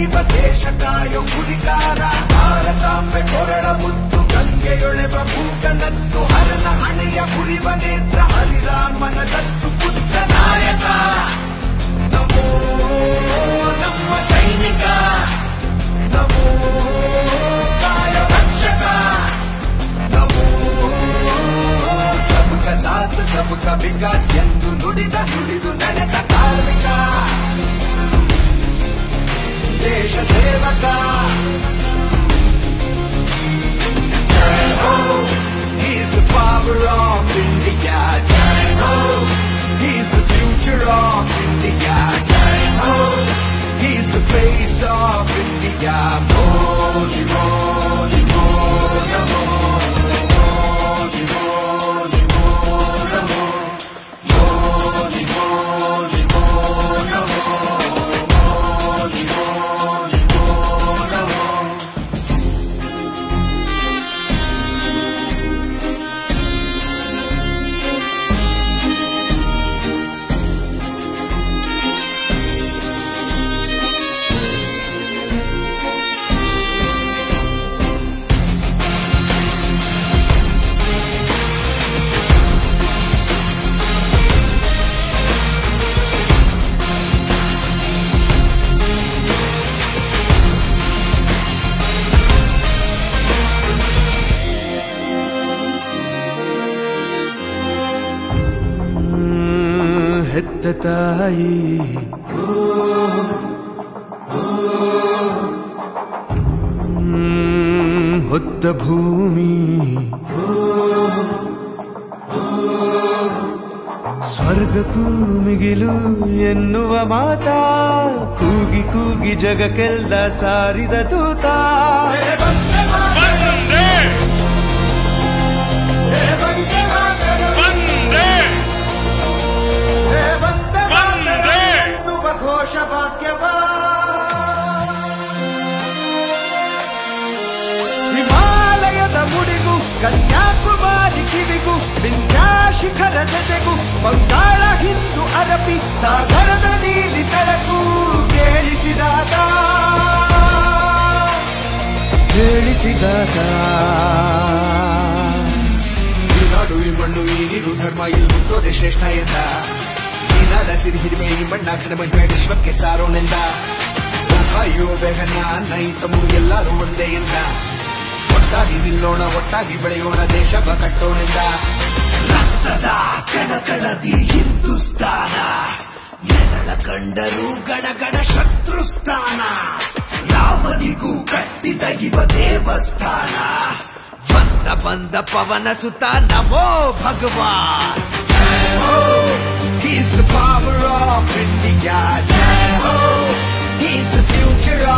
ದೈವ ದೇಶ ಕಾಯೋ ಗುರಿಕಾರ ಭಾರತಾಂಬೆ ಕೊರಳ ಮುತ್ತು ಗಂಗೆಯೊಳೆವ ಭೂಗನತ್ತು ಹರನ ಹಣೆಯ ಮುರಿವ ನೇತ್ರ ಹರಿರಾಮನ ದತ್ತು ಪುತ್ರ ನಾಯಕ ನಮೋ ನಮ್ಮ ಸೈನಿಕ ನಮೋ ಕಾಯ ರಕ್ಷಕ ನಮೋ ಸಬಕ ಸಾಥ್ ಸಬಕ ವಿಕಾಸ್ ಎಂದು ನುಡಿದ ನುಡಿದು ನಡೆದ ಕಾರ್ಮಿಕ ದೇಶ ಸೇವಕ ಜೈ ಹೋ He's the power of India. Jai Ho. He's the future of India. Jai Ho. He's the face of India. Modi, Modi, Modi, Namo. Modi, Modi, Modi, Namo. Modi, Modi, Modi, Namo. Modi, Modi, Modi, Namo. ಹೆತ್ತ ತಾಯಿ ಹ್ಮ್, ಹೊತ್ತ ಭೂಮಿ ಸ್ವರ್ಗಕ್ಕೂ ಮಿಗಿಲು ಎನ್ನುವ ಮಾತ ಕೂಗಿ ಕೂಗಿ ಜಗಕ್ಕೆಲ್ಲ ಸಾರಿದ ತೂತ ಎನ್ನುವ ಘೋಷ ವಾಕ್ಯವ ಹಿಮಾಲಯದ ಮುಡಿಗೂ ಕನ್ಯಾಕುಮಾರಿ ಕಿವಿಗೂ ವಿಂಧ್ಯಾ ಶಿಖರ ಜತೆಗೂ ಬಂಗಾಳ ಹಿಂದೂ ಅರಬಿ ಸಾಗರದ ನೀಲಿ ತಳಕು ಕೇಳಿಸಿದಾಗ ಕೇಳಿಸಿದಾಗ ಈ ನಾಡು ಈ ಮಣ್ಣು ಈ ನೀರು ಧರ್ಮ ಇಲ್ಲಿ ಹುಟ್ಟೋದೆ ಶ್ರೇಷ್ಠ ಎಂದ ಈ ನಾಡ ಸಿರಿ ಹಿರಿಮೆ ಈ ಮಣ್ಣ ಕಡಿಮೆ ವಿಶ್ವಕ್ಕೆ ಸಾರೋನೆಂದ ಅಯ್ಯೋ ಬೆಹನ ನೈ ತಮ್ಮು ಎಲ್ಲರೂ ಒಂದೇ ಎಂದ ಒಟ್ಟಾಗಿ ನಿಲ್ಲೋಣ ಒಟ್ಟಾಗಿ ಬೆಳೆಯೋಣ ದೇಶ ಕಟ್ಟೋಣೆಂದ ರಕ್ತದ ಕಣಕಣದಿ ಹಿಂದೂಸ್ತಾನ ನೆರಳ ಕಂಡರೂ ಗಣಗಣ ಶತ್ರುಸ್ಥಾನ ರಾಮನಿಗೂ ಕಟ್ಟಿದ ಇವ ದೇವಸ್ಥಾನ ಬಂದ ಬಂದ ಪವನ ಸುತ ನಮೋ ಭಗವಾನ್ ಜೈ ಹೋ He's the power of India. Jai Ho. He's the future